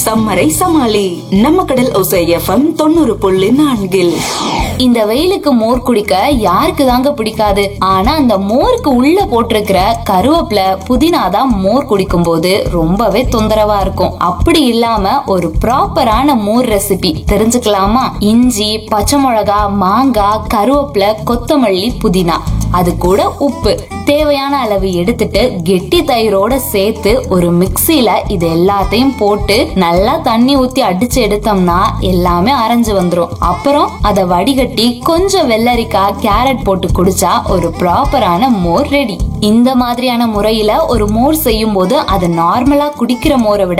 சம்மரை சமாளி நம்ம கடல் ஒசை எஃப்எம் தொண்ணூறு புள்ளி நான்கில் இந்த வெயிலுக்கு மோர் குடிக்க யாருக்கு தாங்க பிடிக்காது ஆனா அந்த மோருக்கு உள்ள போட்டிருக்கிற கருவேப்பிலை புதினா தான் மோர் குடிக்கும் போது ரொம்பவே தொந்தரவா இருக்கும் அப்படி இல்லாம ஒரு ப்ராப்பரான மோர் ரெசிபி தெரிஞ்சுக்கலாமா இஞ்சி பச்சை மிளகா மாங்காய் கருவேப்பிலை கொத்தமல்லி புதினா அது கூட உப்பு தேவையான அளவு எடுத்துட்டு கெட்டி தயிரோட சேர்த்து ஒரு மிக்ஸில இது எல்லாத்தையும் போட்டு நல்லா தண்ணி ஊத்தி அடிச்சு எடுத்தோம்னா எல்லாமே அரைஞ்சு வந்துரும் அப்புறம் அதை வடிகட்டி கொஞ்சம் வெள்ளரிக்காய் கேரட் போட்டு குடிச்சா ஒரு ப்ராப்பரான மோர் ரெடி இந்த மாதிரியான முறையில ஒரு மோர் செய்யும் போது அது நார்மலா குடிக்கிற மோரை விட